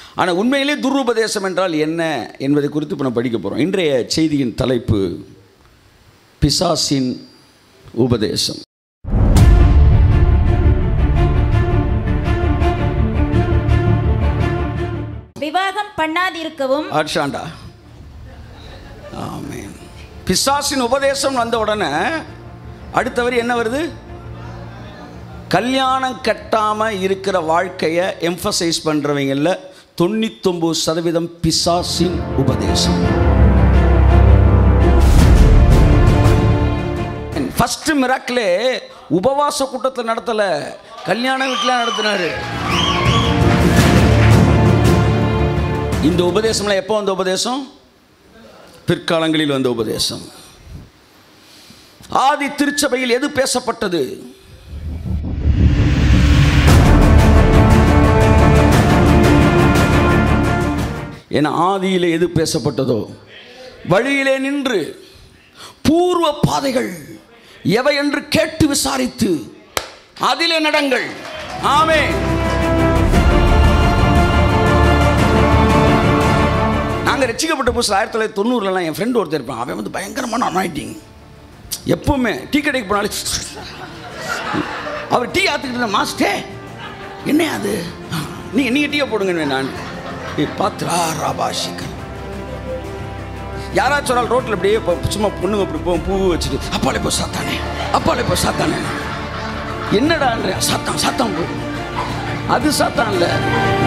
ஆனால் உண்மையிலே துருபதேசம் என்றால் என்ன என்பதை குறித்து இப்போ நம்ம படிக்க போகிறோம் இன்றைய செய்தியின் தலைப்பு பிசாசின் உபதேசம் விவாகம் பண்ணாதிருக்கவும் ஆட்சாண்டா ஆமென் பிசாசின் உபதேசம் வந்த உடனே அடுத்த வரி என்ன வருது கல்யாணம் கட்டாமல் இருக்கிற வாழ்க்கையை எம்ஃபசைஸ் பண்ணுறவங்கள தொண்ணூத்தொம்பது சதவீதம் பிசாசின் உபதேசம் ஃபஸ்ட்டு மிராக்கிலே உபவாச கூட்டத்தில் நடத்தலை கல்யாண வீட்டில் நடத்தினாரு இந்த உபதேசம்லாம் எப்போ வந்த உபதேசம் பிற்காலங்களில் வந்த உபதேசம் ஆதி திருச்சபையில் எது பேசப்பட்டது என ஆதியிலே எது பேசப்பட்டதோ வழியிலே நின்று பூர்வ பாதைகள் எவை என்று கேட்டு விசாரித்து அதிலே நடங்கள் ஆமே நாங்கள் ரசிக்கப்பட்ட புதுசில் ஆயிரத்தி தொள்ளாயிரத்தி தொண்ணூறுலலாம் என் ஃப்ரெண்டு ஒருத்தர் இருப்பான் அவன் வந்து பயங்கரமான அனாயிட்டிங் எப்பவுமே டீ கடைக்கு போனாலே அவர் டீ ஆற்றுக்கிட்டு மாஸ்டே என்ன அது நீங்கள் நீங்கள் டீயை போடுங்க நான் பாத்ரா ராபாஷிக்கல் யாராச்சும் ஒரு ஆள் ரோட்டில் அப்படியே இப்போ சும்மா பொண்ணுங்க அப்படி போவோம் பூ வச்சுட்டு அப்பாலே போ சாத்தானே அப்பாலே போ சாத்தானே என்னடான்ற சாத்தான் சாத்தான் போ அது சாத்தான் இல்லை